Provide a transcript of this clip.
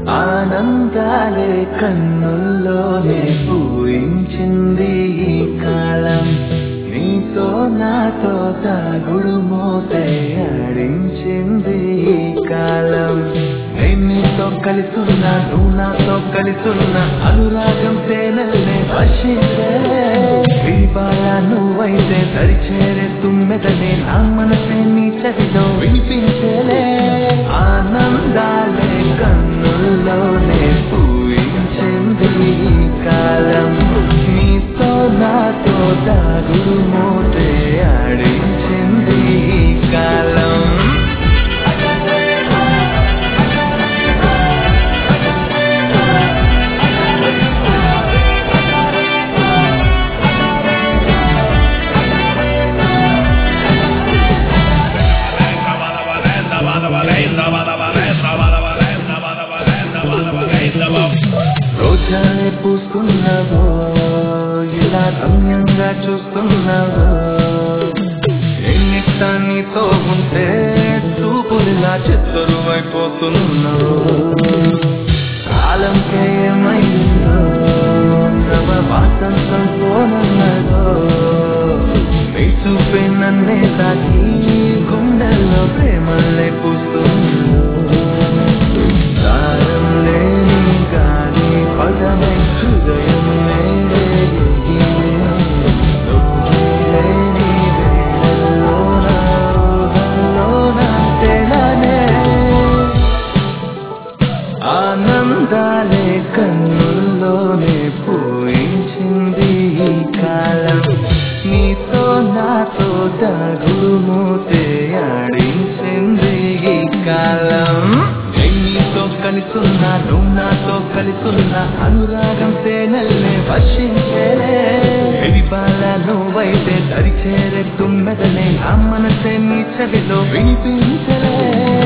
ఆనందాలే కన్నుల్లోనే పూయించింది ఈ కాలం నీతో నాతో తాగుడు మోతే ఆడించింది ఈ కాలం నేను నీతో కలిసున్నా నువ్వు నాతో కలిసున్నా అనురాగం తేనెల్నే వర్షించే దీపాల నువ్వైతే దరిచేరే తుమ్మెదనే నా మనసే నీ చదిలో వినిపించలే ఆనందాలే కన్నుల్లోనే పూయించింది ఈ కాలం నీతో నాతో దాగుడు మోతే ఆడించింది ఈ కాలం రోజానే పూస్తున్నావో ఇలా రమ్యంగా చూస్తున్నావో ఎన్నిట నీతో ఉంటే చూపులిలా చిత్తరువైపోతున్నావు కాలంకే ఏమైందో నవ వాసంతం పోనన్నదో నీ చూపే నన్నే తాకి గుండెల్లో ప్రేమలే పూస్తుందో దారం లేని గాలి పదమై హృదయం లేని లేని వేళల్లోన ఊహల్లోన తెలనే ఆనందాలే కన్నుల్లోనే పూయించింది ఈ కాలం నీతో నాతో దాగుడు మూతే ఆడించింది ఈ కాలం నేను నీతో కలిసున్నా నువ్వు నాతో కలిసున్నా అనురాగం తేనెల్నే వర్షించేలే ఎడిపాల నువ్వైతే దరిచేరే తుమ్మెదనే ఆ మనసే నీ చదిలో వినిపించలే